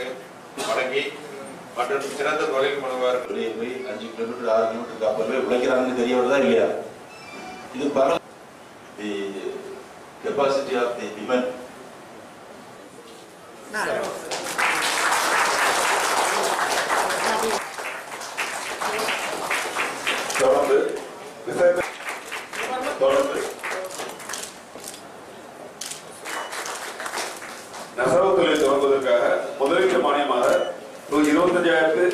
வழங்கி மற்றும் சிறந்த தொழில் முனைவர் வெளியே போய் அஞ்சு கிலோமீட்டர் ஆறு கிலோமீட்டர் அப்போ போய் உழைக்கிறாங்கன்னு தெரிய வருதா இல்லையா இது பல the capacity of the women தொடர்ந்து விசை- தொடர்ந்து நெசவு தொழில் தொடங்குவதற்காக முதலீட்டு மானியமாக ரூ இருபத்தஞ்சாயிரத்து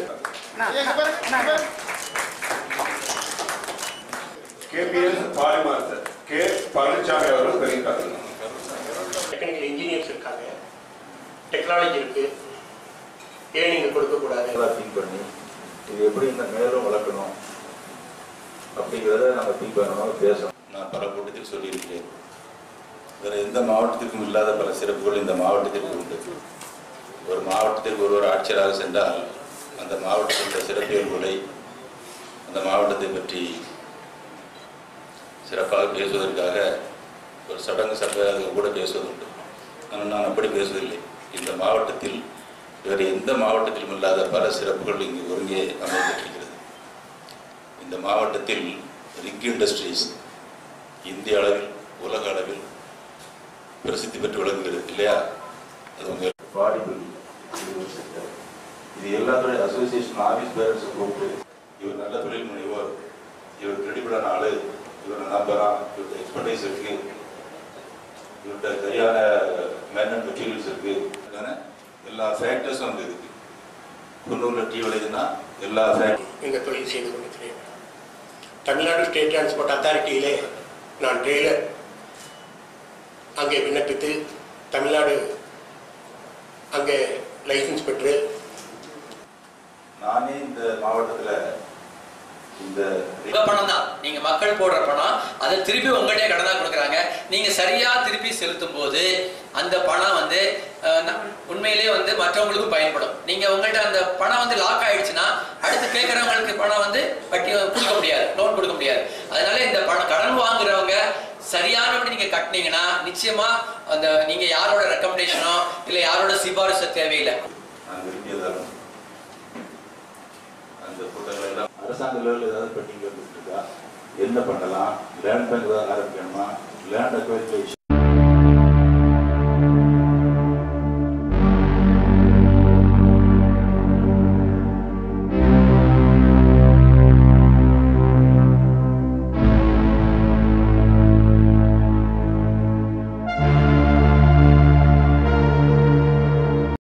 கேபிஎஸ் பாலிமார்ஸ் கே பழனிசாமி அவர்கள் தெரிவித்தார்கள் டெக்னிக்கல் இன்ஜினியர்ஸ் இருக்காங்க டெக்னாலஜி இருக்கு ஏன் நீங்க கொடுக்க கூடாது நல்லா திங்க் பண்ணி இது எப்படி இந்த மேலும் வளர்க்கணும் அப்படிங்கிறத நம்ம திங்க் பண்ணணும் பேசணும் நான் பல கூட்டத்தில் சொல்லியிருக்கிறேன் வேறு எந்த மாவட்டத்திற்கும் இல்லாத பல சிறப்புகள் இந்த மாவட்டத்திற்கு உண்டு ஒரு மாவட்டத்திற்கு ஒருவர் ஆட்சியராக சென்றால் அந்த மாவட்டத்தில் உள்ள சிறப்பியல்புகளை அந்த மாவட்டத்தை பற்றி சிறப்பாக பேசுவதற்காக ஒரு சடங்கு சபையாக கூட பேசுவதுண்டு ஆனால் நான் அப்படி பேசுவதில்லை இந்த மாவட்டத்தில் வேறு எந்த மாவட்டத்திலும் இல்லாத பல சிறப்புகள் இங்கு ஒருங்கே அமைந்திருக்கிறது இந்த மாவட்டத்தில் ரிக் இண்டஸ்ட்ரீஸ் இந்திய அளவில் உலக அளவில் பிரசித்தி பெற்று விளங்குகிறது இல்லையா அது உங்க பாடிபிள் இது எல்லாத்துடைய அசோசியேஷன் ஆஃபீஸ் பேரண்ட்ஸ் கூப்பிட்டு இவர் நல்ல தொழில் முனைவோர் இவர் கிரெடிபிளான ஆளு இவரை நம்பலாம் இவருடைய எக்ஸ்பர்டைஸ் இருக்கு இவருடைய சரியான மேன் அண்ட் மெட்டீரியல்ஸ் இருக்கு அதுக்கான எல்லா ஃபேக்டர்ஸும் அங்கே இருக்கு குன்னூரில் டீ விளையுதுன்னா எல்லா ஃபேக்டர் இந்த தொழில் செய்து கொண்டிருக்கிறேன் தமிழ்நாடு ஸ்டேட் டிரான்ஸ்போர்ட் அத்தாரிட்டியிலே நான் ட்ரெய்லர் அங்கே விண்ணப்பித்து தமிழ்நாடு அங்கே லைசன்ஸ் பெற்று நானே இந்த மாவட்டத்தில் இந்த உங்க பணம் தான் நீங்க மக்கள் போடுற பணம் அதை திருப்பி உங்கள்கிட்டயே கடனா கொடுக்குறாங்க நீங்க சரியா திருப்பி செலுத்தும் போது அந்த பணம் வந்து அஹ், ந- உண்மையிலேயே வந்து மற்றவங்களுக்கும் பயன்படும் நீங்க உங்கள்கிட்ட அந்த பணம் வந்து லாக் ஆயிடுச்சுன்னா அடுத்து கேட்கறவங்களுக்கு பணம் வந்து வட்டி கொடுக்க முடியாது லோன் கொடுக்க முடியாது அதனால இந்த பணம் கடன் வாங்குறவங்க சரியானபடி நீங்க கட்டினீங்கன்னா நிச்சயமா அந்த நீங்க யாரோட ரெக்கமெண்டேஷனோ இல்ல யாரோட சிபாரிசோ தேவையில்லை நான் விரும்பியதாலும் அந்த கூட்டங்கள் எல்லாம் அரசாங்க லெவலில் ஏதாவது பெண்டிங் வந்துட்டு இருக்கா என்ன பண்ணலாம் லேண்ட் பேங்க் ஏதாவது ஆரம்பிக்கணுமா லேண்ட் அக்வைர்